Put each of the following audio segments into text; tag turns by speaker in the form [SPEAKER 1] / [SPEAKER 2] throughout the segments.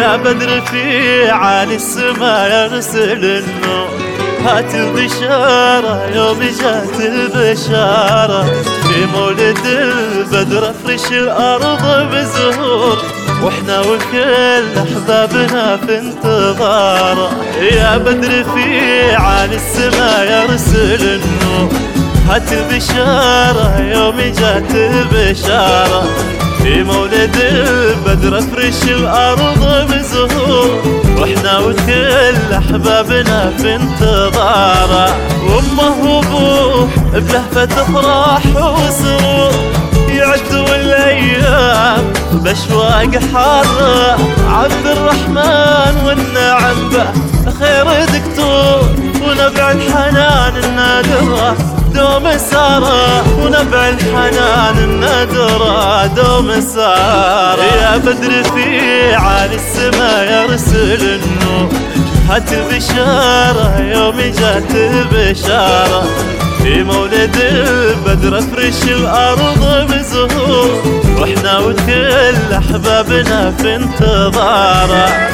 [SPEAKER 1] يا بدر في عالي السما يرسل النور هات البشارة يوم جات البشارة في مولد البدر افرش الأرض بزهور واحنا وكل احبابنا في انتظاره يا بدر في عالي السما يرسل النور هات البشارة يوم جات البشارة في مولد البدر افرش الارض بزهور واحنا وكل احبابنا في انتظاره وامه وابوه بلهفة افراح وسرور يعدوا الايام باشواق حارة عبد الرحمن والنعم به خير دكتور ونبع الحنان النادرة دوم سارة ونبع الحنان النادرة دوم سارة يا بدر في عالي السما يرسل النور هات البشارة يوم جات البشارة في مولد البدر افرش الارض بزهور واحنا وكل احبابنا في انتظاره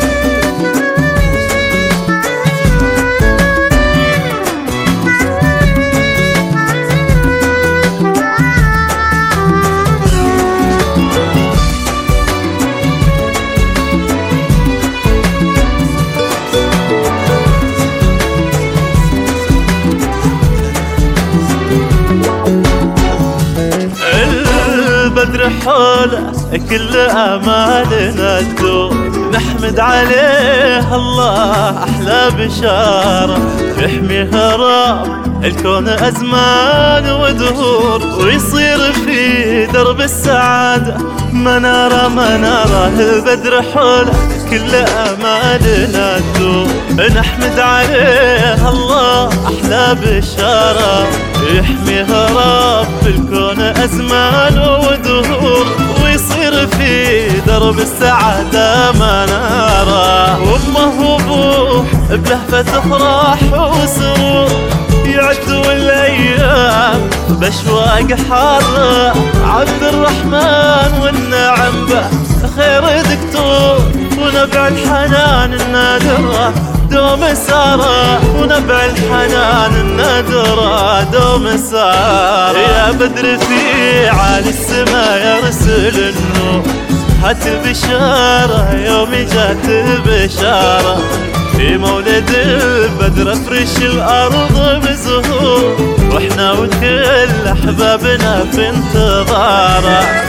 [SPEAKER 1] البدر حوله كل امالنا تدور نحمد عليه الله احلى بشاره يحميها رب الكون ازمان ودهور ويصير في درب السعاده مناره مناره البدر حوله كل امالنا تدور نحمد عليه الله احلى بشاره يحميها رب الكون ازمان ودهور ويصير في درب السعادة منارة وامه وابوه بلهفة افراح وسرور يعدوا الايام باشواق حارة عبد الرحمن والنعم به خير دكتور ونبع الحنان النادرة دوم سارة ونبع الحنان النادرة دوم سارة يا بدر في عالي السما يرسل النور هات البشارة يوم جات البشارة في مولد البدر افرش الارض بزهور واحنا وكل احبابنا في انتظاره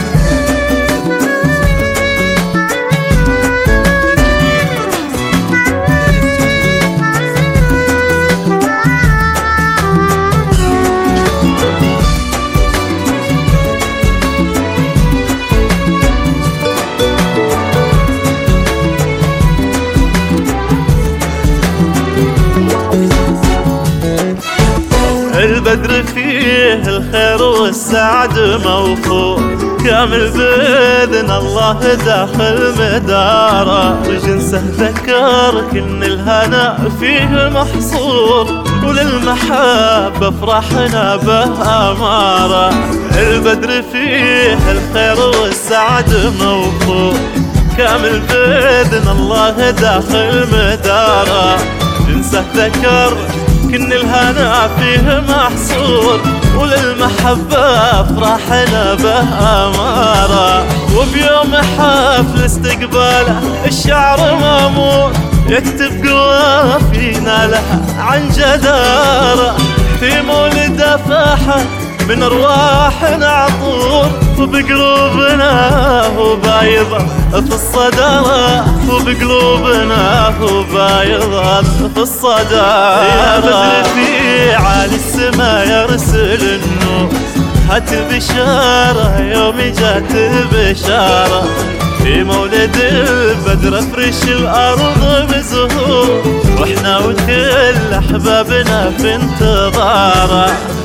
[SPEAKER 1] البدر فيه الخير والسعد موفور كامل بإذن الله داخل مداره وجنسه ذكر كن الهنا فيه محصور وللمحبة فرحنا به أمارة البدر فيه الخير والسعد موفور كامل بإذن الله داخل مداره جنسه ذكر كن الهنا فيه محصور وللمحبة فرحنا به أمارة وبيوم حفل استقباله الشعر مامور يكتب قوافينا لها عن جدارة في مولد فاحة من ارواحنا عطور وبقلوبنا هو بايضة في الصدارة وبقلوبنا هو بايضة في الصدارة يا بدر في عالي السما يرسل النور هات البشارة يوم جات البشارة في مولد البدر افرش الارض بزهور واحنا وكل احبابنا في انتظاره